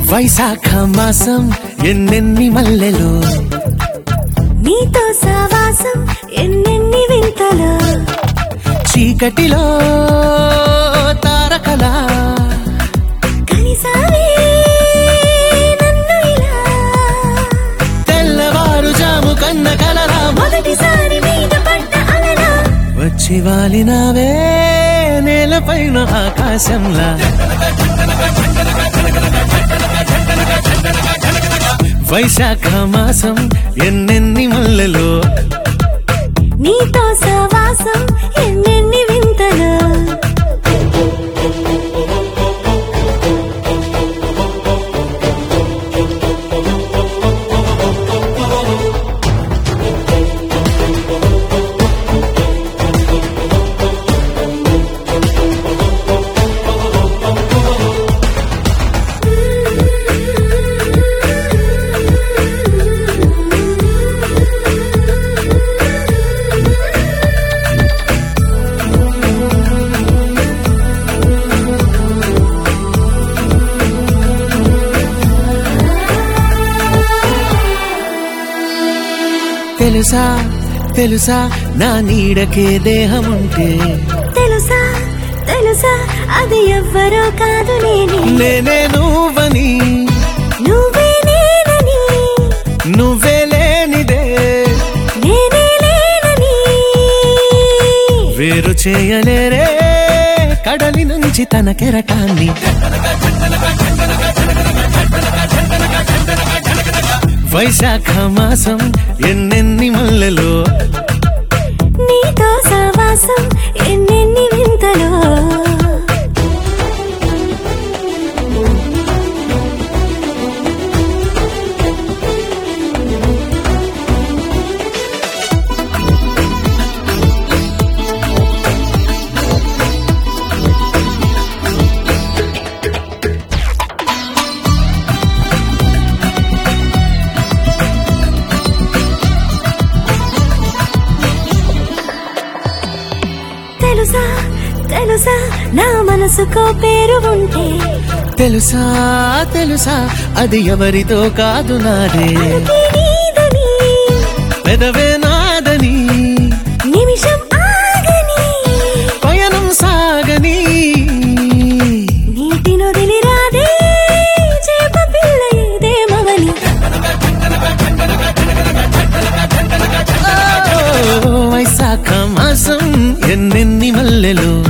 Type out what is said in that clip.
వైశాఖ మాసం ఎన్నెన్ని మల్లెలు నీతో సావాసం ఎన్నెన్ని వింతలు చీకటిలో తారకలా కలిసావే నన్ను ఇలా తెల్లవారుజాము కన్న కలరా మొదటిసారి మీద పడ్డ అలలా వచ్చి వాలినావే నేలపైన ఆకాశంలా వైశాఖ మాసం ఎన్నెన్ని మల్లెలు నీతో సావాసం ఎన్నెన్ని వింతలు తెలుసా తెలుసా నా నీడకే దేహముంటే తెలుసా తెలుసా అది ఎవ్వరో కాదు నేనే నేనే నువ్వని నువ్వే నేనని నువ్వే లేనిదే నేనే లేనని వేరు చేయలేరే కడలి నుంచి తన కెరటాన్ని వైశాఖ మాసం ఎన్నెన్ని మల్లెలు నీతో సావాసం ఎన్నెన్ని వింతలో తెలుసా తెలుసా నా మనసుకో పేరు ఉంటే తెలుసా తెలుసా అది ఎవరితో కాదు నాదే అది నీదని పెదవే నాదని నిమిషం ఆగని పయనం సాగని నీటి నొదిలి రాదే చేప పిల్ల ఏదేమవని ఓ, వైశాఖ మాసం ఎన్నెన్ని మల్లెలు